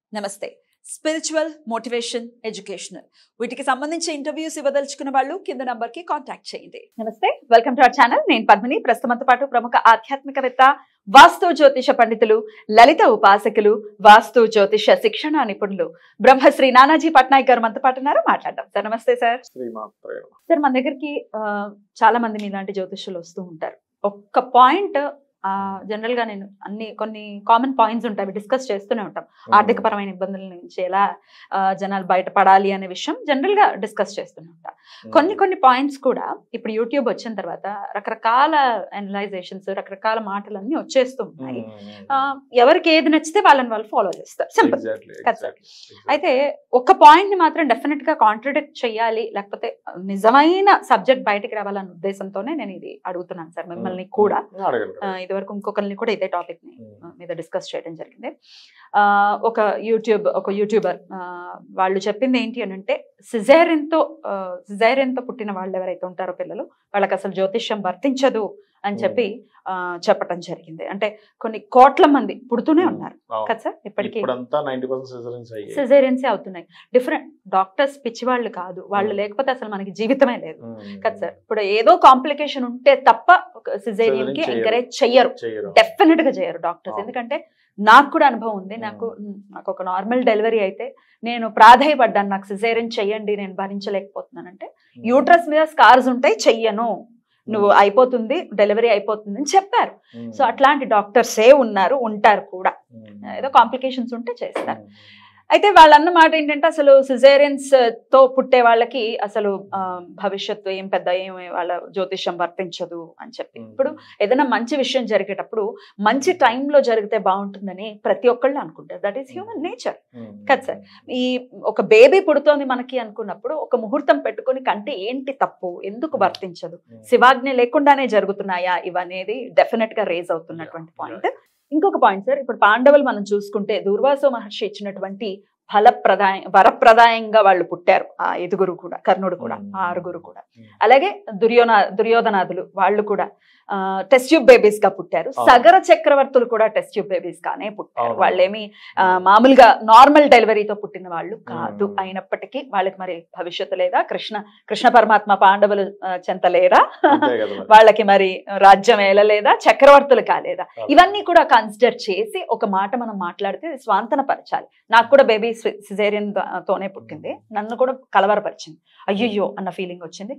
నమస్తే spiritual motivation educational వీటికి సంబంధించి ఇంటర్వ్యూస్ ఇవ్వదలుచుకున్న వాళ్ళు కింద నంబర్ కి కాంటాక్ట్ చేయండి నమస్తే వెల్కమ్ టు అవర్ ఛానల్ నేను పద్మిని ప్రస్తుతంతో పాటు ప్రముఖ ఆధ్యాత్మికవేత్త వాస్తు జ్యోతిష పండితులు లలిత ఉపాసకులు వాస్తు జ్యోతిష శిక్షణ నిపుణులు బ్రహ్మశ్రీ నానాజీ పట్నాయక్ గారు మనతో పాటు ఉన్నారు మాట్లాడదాం సార్ నమస్తే సార్ శ్రీమాత్రే సార్ మన దగ్గరికి ఆ, చాలా మంది మీలాంటి జ్యోతిష్యులు వస్తూ ఉంటారు ఒక్క పాయింట్ జనరల్ గా నేను అన్ని కొన్ని కామన్ పాయింట్స్ ఉంటాయి అవి డిస్కస్ చేస్తూనే ఉంటాం ఆర్థిక పరమైన ఇబ్బందుల నుంచి ఎలా ఆ, జనాలు బయటపడాలి అనే విషయం జనరల్ గా డిస్కస్ చేస్తూనే ఉంటాం కొన్ని కొన్ని పాయింట్స్ కూడా ఇప్పుడు యూట్యూబ్ వచ్చిన తర్వాత రకరకాల అనలైజేషన్స్ రకరకాల మాటలన్నీ వచ్చేస్తూ ఉన్నాయి ఆ, ఎవరికి ఏది నచ్చితే వాళ్ళని వాళ్ళు ఫాలో చేస్తారు సింపుల్ కదా సార్? అయితే ఒక పాయింట్ ని మాత్రం డెఫినెట్ గా కాంట్రడిక్ట్ చేయాలి లేకపోతే నిజమైన సబ్జెక్ట్ బయటికి రావాలన్న ఉద్దేశంతోనే నేను ఇది అడుగుతున్నాను సార్ మిమ్మల్ని కూడా ఆ, ఇదివరకు ఇంకొకరిని కూడా ఇదే టాపిక్ ని ఆ, మీద డిస్కస్ చేయడం జరిగింది ఆ, ఒక యూట్యూబ్ ఒక యూట్యూబర్ ఆ, వాళ్ళు చెప్పింది ఏంటి అని అంటే సిజేరియన్ తో సిజేరియన్ తో పుట్టిన వాళ్ళు ఎవరైతే ఉంటారో పిల్లలు వాళ్ళకి అసలు జ్యోతిష్యం వర్తించదు అని చెప్పి ఆ, చెప్పటం జరిగింది అంటే కొన్ని కోట్ల మంది పుడుతూనే ఉన్నారు కదా సార్ ఇప్పటికీ ఇప్పుడంతా నైన్టీ పర్సెంట్ సిజరెన్స్ అయ్యాయి సిజేరియన్సే అవుతున్నాయి డిఫరెంట్ డాక్టర్స్ పిచ్చి వాళ్ళు కాదు వాళ్ళు Hmm. లేకపోతే అసలు మనకి జీవితమే లేదు ఉమ్. కదా సార్ ఇప్పుడు ఏదో కాంప్లికేషన్ ఉంటే తప్ప సిజేరియన్ కి Cesarean చేయరు. ఎంకరేజ్ చెయ్యరు చెయ్యరు డెఫినెట్ గా చేయరు డాక్టర్స్ అవును. ఎందుకంటే నాకు కూడా అనుభవం ఉంది నాకు మ్, నాకు ఒక నార్మల్ డెలివరీ అయితే నేను ప్రాధాయపడ్డాను నాకు సిజేరియన్ చెయ్యండి నేను భరించలేకపోతున్నానంటే యూట్రస్ మీద స్కార్స్ ఉంటాయి చెయ్యను నువ్వు అయిపోతుంది డెలివరీ అయిపోతుంది అని చెప్పారు ఉమ్. సో అట్లాంటి డాక్టర్సే ఉన్నారు ఉంటారు కూడా ఉమ్. ఏదో కాంప్లికేషన్స్ ఉంటే చేస్తారు అయితే వాళ్ళు అన్న మాట ఏంటంటే అసలు సిజేరియన్స్ తో పుట్టే వాళ్ళకి అసలు ఆ, భవిష్యత్తు ఏం పెద్ద ఏం వాళ్ళ జ్యోతిష్యం వర్తించదు అని చెప్పి ఉమ్. ఇప్పుడు ఏదైనా మంచి విషయం జరిగేటప్పుడు మంచి టైంలో జరిగితే బాగుంటుందని ప్రతి ఒక్కళ్ళు అనుకుంటారు that is human nature um. కదా సార్? ఈ ఒక బేబీ పుడుతోంది మనకి అనుకున్నప్పుడు ఒక ముహూర్తం పెట్టుకొని కంటే ఏంటి తప్పు ఎందుకు వర్తించదు ఉమ్. శివాజ్ఞ లేకుండానే జరుగుతున్నాయా ఇవనేది డెఫినెట్ గా రేజ్ అవుతున్నటువంటి Yeah, పాయింట్ ఇంకొక పాయింట్ సార్ ఇప్పుడు పాండవులు మనం చూసుకుంటే దుర్వాసో మహర్షి ఇచ్చినటువంటి ఫలప్రదాయ వరప్రదాయంగా వాళ్ళు పుట్టారు ఆ ఎదుగురు కూడా కర్ణుడు కూడా Hmm. ఆ ఆరుగురు కూడా Hmm. అలాగే దుర్యోన దుర్యోధనాదులు వాళ్ళు కూడా టెస్ట్ ట్యూబ్ బేబీస్ గా పుట్టారు అవును. సగర చక్రవర్తులు కూడా టెస్ట్ ట్యూబ్ బేబీస్ గానే పుట్టారు అవును. వాళ్ళేమి ఆ, మామూలుగా నార్మల్ డెలివరీతో పుట్టిన వాళ్ళు కాదు Hmm. అయినప్పటికీ వాళ్ళకి మరి భవిష్యత్తు లేదా కృష్ణ కృష్ణ పరమాత్మ పాండవులు ఆ, చెంత లేరా అంతే కదా మరి. వాళ్ళకి మరి రాజ్యం ఏలలేదా చక్రవర్తులు కాలేదా ఇవన్నీ కూడా కన్సిడర్ చేసి ఒక మాట మనం మాట్లాడితే ఇది స్వాంతన పరచాలి నాకు కూడా బేబీ సిజేరియన్ తోనే పుట్టింది నన్ను కూడా కలవరపరిచింది అయ్యయ్యో అన్న ఫీలింగ్ వచ్చింది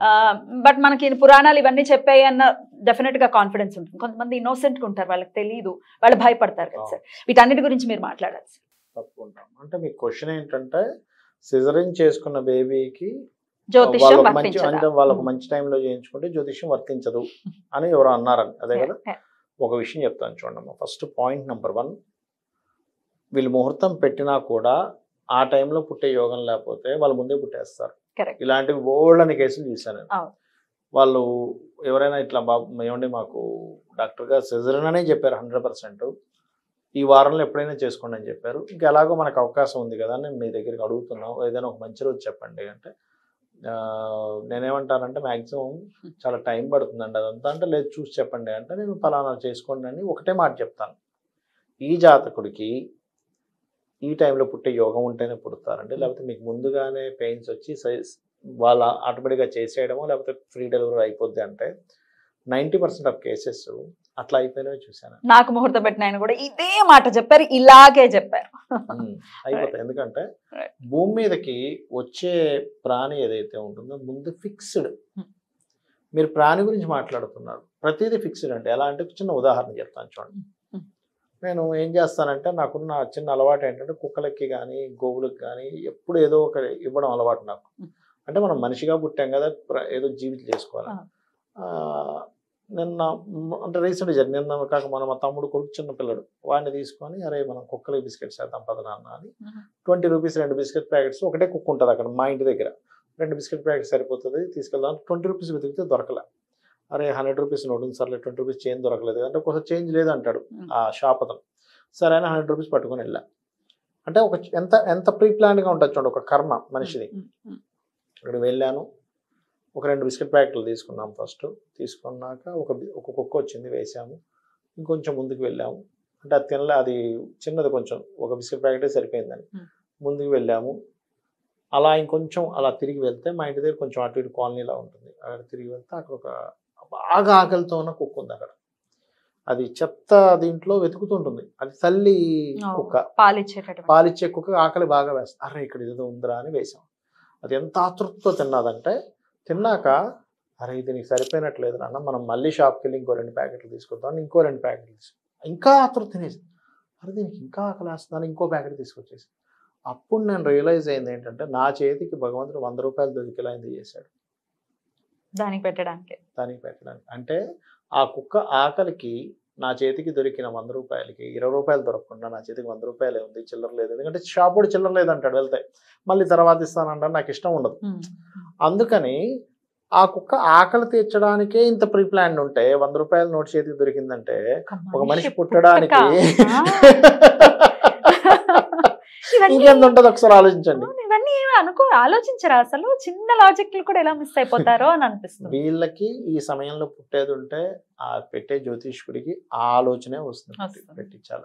బట్ మనకి ఈ పురాణాలు ఇవన్నీ చెప్పాయి అన్న డెఫినెట్ గా కాన్ఫిడెన్స్ ఉంటుంది కొంతమంది ఇన్నోసెంట్ గా ఉంటారు వాళ్ళకి తెలియదు వాళ్ళు భయపడతారు కదా సార్ వీటన్నిటి గురించి మీరు మాట్లాడాలి సార్. తప్పుకుంటాం అంటే మీ క్వశ్చన్ ఏంటంటే సిజరింగ్ చేసుకున్న బేబీకి జ్యోతిష్యం వాళ్ళకు మంచి వర్తించదా? అంటే వాళ్ళకు ఉమ్. మంచి టైంలో చేయించుకుంటే జ్యోతిష్యం వర్తించదు అని ఎవరు అన్నారని అదే కదా Yeah, yeah. ఒక విషయం చెప్తాను చూడండి ఫస్ట్ పాయింట్ నెంబర్ వన్ వీళ్ళు ముహూర్తం పెట్టినా కూడా ఆ టైంలో పుట్టే యోగం లేకపోతే వాళ్ళు ముందే పుట్టేస్తారు Correct. ఇలాంటివి బోల్డ్ అని కేసులు చూశాను నేను. అవును. వాళ్ళు ఎవరైనా ఇట్లా బాబు ఏమండి మాకు డాక్టర్ గారు సిజరన్ అనే చెప్పారు హండ్రెడ్ పర్సెంట్ ఈ వారంలో ఎప్పుడైనా చేసుకోండి అని చెప్పారు ఇంకా ఎలాగో మనకు అవకాశం ఉంది కదా అని మీ దగ్గరికి అడుగుతున్నాం ఏదైనా ఒక మంచి రోజు చెప్పండి అంటే ఆ, నేనేమంటానంటే మ్యాక్సిమం చాలా టైం పడుతుందండి అదంతా అంటే లేదు చూసి చెప్పండి అంటే నేను ఫలానా చేసుకోండి అని ఒకటే మాట చెప్తాను ఈ జాతకుడికి ఈ టైంలో పుట్టే యోగం ఉంటేనే పుడతారండి లేకపోతే మీకు ముందుగానే పెయిన్స్ వచ్చి సై- వాళ్ళ ఆటోమేటిక్గా చేసేయడమో లేకపోతే ఫ్రీ డెలివరీ అయిపోద్ది అంటే నైంటీ పర్సెంట్ ఆఫ్ కేసెస్ అట్లా అయిపోయినవి చూశాను నాకు ముహూర్తం పెట్టిన ఆయన కూడా ఇదే మాట చెప్పారు ఇలాగే చెప్పారు ఉమ్, అయిపోతాయి ఎందుకంటే Right. భూమి మీదకి వచ్చే ప్రాణి ఏదైతే ఉంటుందో ముందు ఫిక్స్డ్ Hmm. మీరు ప్రాణి గురించి మాట్లాడుతున్నారు ప్రతిదీ ఫిక్స్డ్ అంటే ఎలా అంటే చిన్న ఉదాహరణ చెప్తాను చూడండి Hmm. నేను ఏం చేస్తానంటే నాకున్న చిన్న అలవాటు ఏంటంటే కుక్కలకి కానీ గోవులకి కానీ ఎప్పుడు ఏదో ఒక ఇవ్వడం అలవాటు నాకు Hmm. అంటే మనం మనిషిగా పుట్టాం కదా ప్ర- ఏదో జీవితం చేసుకోవాలి Ah. ఆ, నిన్న మ్, అంటే రీసెంట్ జరిగింది నిన్న కాక మన మా తమ్ముడు కొడుకు చిన్న పిల్లడు వాడిని తీసుకొని అరే మనం కుక్కలకి బిస్కెట్స్ వేద్దాం పద నాన్న అని ట్వంటీ రూపీస్ రెండు బిస్కెట్ ప్యాకెట్స్ ఒకటే కుక్క ఉంటుంది అక్కడ మా ఇంటి దగ్గర రెండు బిస్కెట్ ప్యాకెట్ సరిపోతుంది తీసుకెళ్దాం ట్వంటీ రూపీస్ వెతికితే దొరకలే అరే హండ్రెడ్ రూపీస్ నోట్ ఉంది సర్లే ట్వంటీ రూపీస్ చేంజ్ దొరకలేదు అంటే ఒకసారి చేంజ్ లేదు అంటాడు ఆ షాప్ అతను సరే అని హండ్రెడ్ రూపీస్ పట్టుకొని వెళ్ళా అంటే ఒక ఎంత ఎంత ప్రీ ప్లాన్గా ఉంటుంది చూడండి ఒక కర్మ మనిషిది ఉమ్, ఉమ్, అక్కడ వెళ్ళాను ఒక రెండు బిస్కెట్ ప్యాకెట్లు తీసుకున్నాం ఫస్ట్ తీసుకున్నాక ఒక బి- ఒక కుక్క వచ్చింది వేసాము ఇంకొంచెం ముందుకు వెళ్ళాము అంటే అది తినలే అది చిన్నది కొంచెం ఒక బిస్కెట్ ప్యాకెటే సరిపోయిందని Hmm. ముందుకు వెళ్ళాము అలా ఇంకొంచెం అలా తిరిగి వెళ్తే మా ఇంటి దగ్గర కొంచెం అటు ఇటు కాలనీలా ఉంటుంది అక్కడ తిరిగి వెళ్తే అక్కడ ఒక బాగా ఆకలితో ఉన్న కుక్క ఉంది అక్కడ అది చెత్త దీంట్లో వెతుకుతుంటుంది అది తల్లి ఓ. కుక్క పాలిచ్చేటటువంటి పాలిచ్చే కుక్క ఆకలి బాగా వేస్తుంది అరే ఇక్కడ ఏదో ఉందిరా అని వేసాం అది ఎంత ఆతృతతో తిన్నదంటే తిన్నాక అరే ఇది నీకు సరిపోయినట్లేదు నాన్న మనం మళ్ళీ షాప్కి వెళ్ళి ఇంకో రెండు ప్యాకెట్లు తీసుకొద్దాం ఇంకో రెండు ప్యాకెట్లు తీసుకు ఇంకా ఆతృత తినేసి అరే దీనికి ఇంకా ఆకలి వేస్తుందని ఇంకో ప్యాకెట్ తీసుకొచ్చేసి అప్పుడు నేను రియలైజ్ అయింది ఏంటంటే నా చేతికి భగవంతుడు వంద రూపాయలు దొరికేలా ఎందుకు చేశాడు దానికి పెట్టడానికి దానికి పెట్టడానికి అంటే ఆ కుక్క ఆకలికి నా చేతికి దొరికిన వంద రూపాయలకి ఇరవై రూపాయలు దొరకకుండా నా చేతికి వంద రూపాయలే ఉంది చిల్లర లేదు ఎందుకంటే షాప్ కూడా చిల్లర లేదంటాడు వెళ్తే మళ్ళీ తర్వాత ఇస్తానంటాడు నాకు ఇష్టం ఉండదు ఉమ్. అందుకని ఆ కుక్క ఆకలి తీర్చడానికే ఇంత ప్రీ ప్లాన్ ఉంటే వంద రూపాయల నోట్ చేతికి దొరికిందంటే ఒక మనిషి పుట్టడానికి ఇవన్నీ ఇంకెంత ఉంటుంది ఒకసారి ఆలోచించండి అవును, ఇవన్నీ ఏమీ అనుకో ఆలోచించరా అసలు చిన్న లాజిక్లు కూడా ఎలా మిస్ అయిపోతారో అని అనిపిస్తుంది వీళ్ళకి ఈ సమయంలో పుట్టేది ఉంటే ఆ పెట్టే జ్యోతిష్కుడికి ఆ ఆలోచనే వస్తుంది వస్తుంది. పెట్టించాలి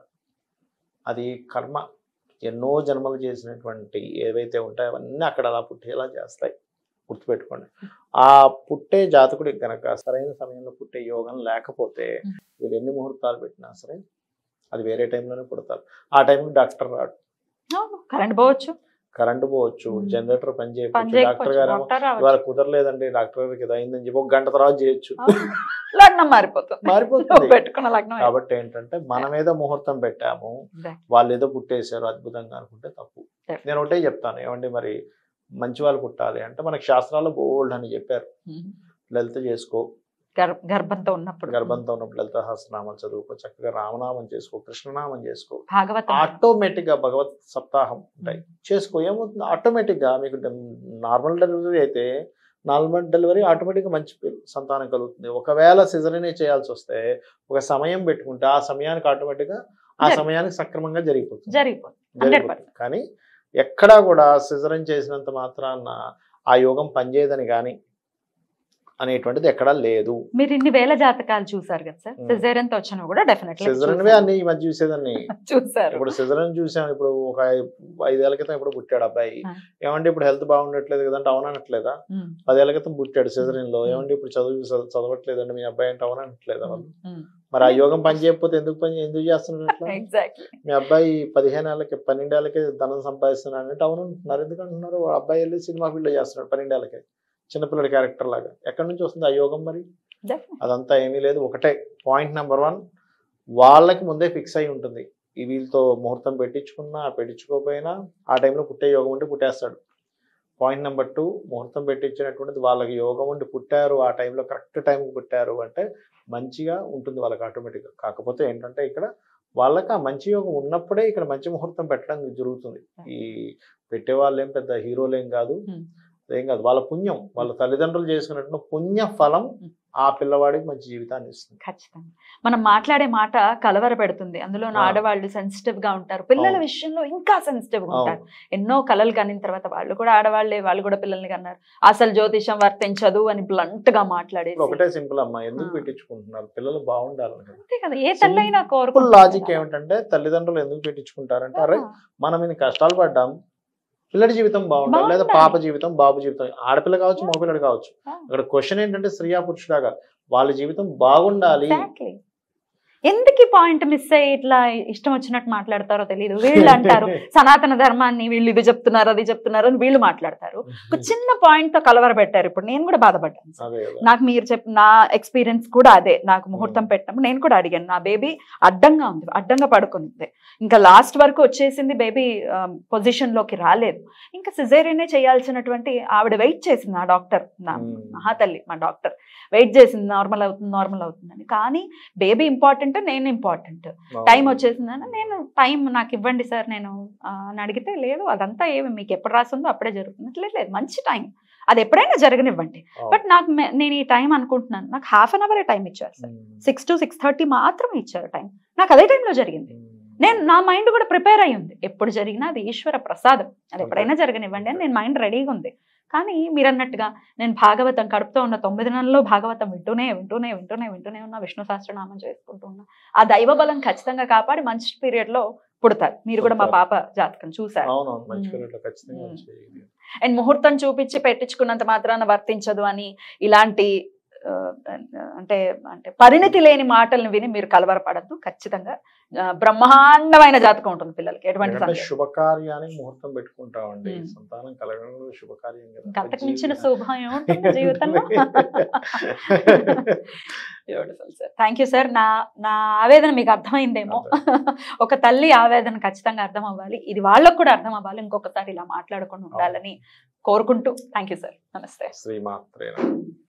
అది కర్మ ఎన్నో జన్మలు చేసినటువంటి ఏవైతే ఉంటాయో అవన్నీ అక్కడ అలా పుట్టేలా చేస్తాయి గుర్తుపెట్టుకోండి ఆ పుట్టే జాతకుడికి గనక సరైన సమయంలో పుట్టే యోగం లేకపోతే Hmm. వీళ్ళు ఎన్ని ముహూర్తాలు పెట్టినా సరే అది వేరే టైంలోనే పుడతారు ఆ టైంకి డాక్టర్ రాడు కరెంట్ పోవచ్చు కరెంటు పోవచ్చు Hmm. జనరేటర్ పని పని చేయకపోవచ్చు డాక్టర్ చేయకపోవచ్చు గారు డాక్టర్ రావచ్చు. ఇవాళ కుదరలేదండి డాక్టర్ గారికి ఇది అయిందని చెప్పి ఒక గంట తర్వాత చేయొచ్చు అవును. లగ్నం మారిపోతుంది మారిపోతుంది పెట్టుకున్న లగ్నం కాబట్టి ఏంటంటే మనం ఏదో ముహూర్తం పెట్టాము Exactly. వాళ్ళు ఏదో పుట్టేశారు అద్భుతంగా అనుకుంటే తప్పు Definitely. నేను ఒకటే చెప్తాను ఏమండి మరి మంచి వాళ్ళు పుట్టాలి అంటే మనకి శాస్త్రాల్లో బోల్డ్ అని చెప్పారు ఉమ్. లలిత చేసుకో గర్భ- గర్భంతో ఉన్నప్పుడు గర్భంతో ఉన్నప్పుడు లలిత సహస్రనామం చదువుకో చక్కగా రామనామం చేసుకో కృష్ణనామం చేసుకో భాగవతం ఆటోమేటిక్ గా భగవత్ సప్తాహం ఉంటాయి చేసుకో ఏమవుతుంది ఆటోమేటిక్ గా మీకు నార్మల్ డెలివరీ అయితే నార్మల్ డెలివరీ ఆటోమేటిక్ గా మంచి పిల్ల- సంతానం కలుగుతుంది ఒకవేళ సిజరీనే చేయాల్సి వస్తే ఒక సమయం పెట్టుకుంటే ఆ సమయానికి ఆటోమేటిక్ గా ఆ జరి- సమయానికి సక్రమంగా జరిగిపోతుంది జరిగిపోతుంది హండ్రెడ్ జరిగిపోతుంది కానీ ఎక్కడా కూడా సిజరన్ చేసినంత మాత్రాన ఆ యోగం పనిచేయదని కానీ అనేటువంటిది ఎక్కడా లేదు మీరు ఇన్ని వేల జాతకాలు చూసారు కదా సార్ ఉమ్. సిజేరియన్ తో వచ్చినవి కూడా డెఫినెట్లీ సిజరన్వే అన్ని ఈ మధ్య చూసేదాన్ని చూసారు ఇప్పుడు సిజరన్ చూసాం ఇప్పుడు ఒక ఐ- ఐదేళ్ల క్రితం ఇప్పుడు పుట్టాడు అబ్బాయి ఆ. ఏమంటే ఇప్పుడు హెల్త్ బాగుండట్లేదు కదంటే అవునట్లేదా ఉమ్. పదేళ్ల క్రితం పుట్టాడు సిజరన్ లో ఉమ్. ఏమంటే ఇప్పుడు చదువు చదువు- చదవట్లేదండి మీ అబ్బాయి అంటే అవునట్లేదా వాళ్ళు ఉమ్. మరి ఆ యోగం పని చేయకపోతే ఎందుకు పని ఎందుకు చేస్తున్నాడు అట్లా ఎగ్జాక్ట్లీ మీ అబ్బాయి పదిహేను ఏళ్ళకి పన్నెండేళ్ళకి ధనం సంపాదిస్తున్నాడు అంటే అవును అంటున్నారు ఎందుకు అంటున్నారు వాడు అబ్బాయి వెళ్ళి సినిమా ఫీల్డ్ చేస్తున్నాడు పన్నెండేళ్ళకి చిన్నపిల్లడి క్యారెక్టర్ లాగా ఎక్కడి నుంచి వస్తుంది ఆ యోగం మరి అదంతా ఏమీ లేదు ఒకటే పాయింట్ నెంబర్ వన్ వాళ్ళకి ముందే ఫిక్స్ అయి ఉంటుంది ఈ వీళ్ళతో ముహూర్తం పెట్టించుకున్నా పెట్టించుకోకపోయినా ఆ టైంలో పుట్టే యోగం ఉంటే పుట్టేస్తాడు పాయింట్ నెంబర్ టూ ముహూర్తం పెట్టించినటువంటిది వాళ్ళకి యోగం ఉండి పుట్టారు ఆ టైంలో కరెక్ట్ టైంకి పుట్టారు అంటే మంచిగా ఉంటుంది వాళ్ళకి ఆటోమేటిక్గా కాకపోతే ఏంటంటే ఇక్కడ వాళ్ళకి ఆ మంచి యోగం ఉన్నప్పుడే ఇక్కడ మంచి ముహూర్తం పెట్టడం జరుగుతుంది ఈ పెట్టే వాళ్ళు ఏం పెద్ద హీరోలేం కాదు Hmm. అదేం కాదు వాళ్ళ పుణ్యం వాళ్ళ తల్లిదండ్రులు చేసుకున్నట్టు పుణ్య ఫలం Hmm. ఆ పిల్లవాడికి మంచి జీవితాన్ని ఇస్తుంది ఖచ్చితంగా మనం మాట్లాడే మాట కలవర పెడుతుంది అందులో ఆ. ఆడవాళ్ళు సెన్సిటివ్ గా ఉంటారు పిల్లల అవును. విషయంలో ఇంకా సెన్సిటివ్ గా ఉంటారు అవును ఎన్నో కలలు కనిన తర్వాత వాళ్ళు కూడా ఆడవాళ్ళే వాళ్ళు కూడా పిల్లల్ని కన్నారు అసలు జ్యోతిషం వర్తించదు అని బ్లంట్ గా మాట్లాడేసి ఇప్పుడు ఒకటే సింపుల్ అమ్మా ఎందుకు ఆ. పెట్టించుకుంటున్నారు పిల్లలు బాగుండాలని కదా అంతే కదా ఏ తల్లైనా సింపుల్ కోరుకుంటుంది లాజిక్ కదా. ఏమిటంటే తల్లిదండ్రులు ఎందుకు పెట్టించుకుంటారంటే ఆ, అరే మనం ఇన్ని కష్టాలు పడ్డాం పిల్లడి జీవితం బాగుండాలి లేదా బాగుండాలి. పాప జీవితం బాబు జీవితం ఆడపిల్ల కావచ్చు Yeah. మగపిల్లడు కావచ్చు ఆ. అక్కడ క్వశ్చన్ ఏంటంటే స్త్రీయా పురుషుడా కాదు వాళ్ళ జీవితం బాగుండాలి Exactly. ఎందుకు ఈ పాయింట్ మిస్ అయ్యి ఇట్లా ఇష్టం వచ్చినట్టు మాట్లాడతారో తెలియదు వీళ్ళు అంటారు సనాతన ధర్మాన్ని వీళ్ళు ఇది చెప్తున్నారు అది చెప్తున్నారు అని వీళ్ళు మాట్లాడతారు ఒక చిన్న పాయింట్ తో కలవర పెట్టారు ఇప్పుడు నేను కూడా బాధపడ్డాను సార్. అదే కదా. నాకు మీరు చెప్పిన నా ఎక్స్పీరియన్స్ కూడా అదే నాకు ముహూర్తం పెట్టినప్పుడు నేను కూడా అడిగాను నా బేబీ అడ్డంగా ఉంది అడ్డంగా పడుకుంది ఇంకా లాస్ట్ వరకు వచ్చేసింది బేబీ పొజిషన్ లోకి రాలేదు ఇంకా సిజేరియనే చేయాల్సినటువంటి ఆవిడ వెయిట్ చేసింది ఆ డాక్టర్ నా ఉమ్. మహాతల్లి మా డాక్టర్ వెయిట్ చేసింది నార్మల్ అవుతుంది నార్మల్ అవుతుందని కానీ బేబీ ఇంపార్టెంట్ నేను ఇంపార్టెంట్ టైం వచ్చేసిందని నేను టైం నాకు ఇవ్వండి సార్ నేను ఆ, అని అడిగితే లేదు అదంతా ఏమి మీకు ఎప్పుడు రాసిందో అప్పుడే జరుగుతుంది లేదు లేదు మంచి టైం అది ఎప్పుడైనా జరగనివ్వండి అవును. బట్ నాకు మె- నేను ఈ టైం అనుకుంటున్నాను నాకు హాఫ్ అన్ అవరే టైం ఇచ్చారు సార్ ఉమ్. సిక్స్ టు సిక్స్ థర్టీ మాత్రమే ఇచ్చారు టైం నాకు అదే టైంలో జరిగింది ఉమ్. నేను నా మైండ్ కూడా ప్రిపేర్ అయి ఉంది ఎప్పుడు జరిగినా అది ఈశ్వర ప్రసాదం అది ఎప్పుడైనా జరగనివ్వండి అని నేను మైండ్ రెడీగా ఉంది కానీ మీరు అన్నట్టుగా నేను భాగవతం కడుపుతో ఉన్న తొమ్మిది నెలల్లో భాగవతం వింటూనే వింటూనే వింటూనే వింటూనే ఉన్నా విష్ణు సహస్రనామం చేసుకుంటూ ఉన్నా ఆ దైవ బలం ఖచ్చితంగా కాపాడి మంచి పీరియడ్ లో పుడతారు మీరు కూడా మా పాప జాతకం చూసారు అవునవును మంచి మ్మ్. పీరియడ్ ఖచ్చితంగా మ్మ్. వచ్చి ఇది. అండ్ ముహూర్తం చూపించి పెట్టించుకున్నంత మాత్రాన వర్తించదు అని ఇలాంటి ఆ, అంటే అంటే పరిణతి లేని మాటల్ని విని మీరు కలవరపడద్దు ఖచ్చితంగా ఆ, బ్రహ్మాండమైన జాతకం ఉంటుంది పిల్లలకి ఎటువంటి ఎందుకంటే సందేహం శుభకార్యానికి ముహూర్తం పెట్టుకుంటామండి మ్మ్. సంతానం కలగడం కూడా శుభకార్యం కదా అంతకు మించిన జీవి- శుభం ఏముంటుంది జీవితంలో beautiful sir thank you sir నా నా ఆవేదన మీకు అర్థమైందేమో ఒక తల్లి ఆవేదన ఖచ్చితంగా అర్థం అవ్వాలి ఇది వాళ్ళకు కూడా అర్థం అవ్వాలి ఇంకొకసారి ఇలా మాట్లాడకుండా ఉండాలని కోరుకుంటూ థ్యాంక్ యూ సార్ నమస్తే శ్రీమాత్రేన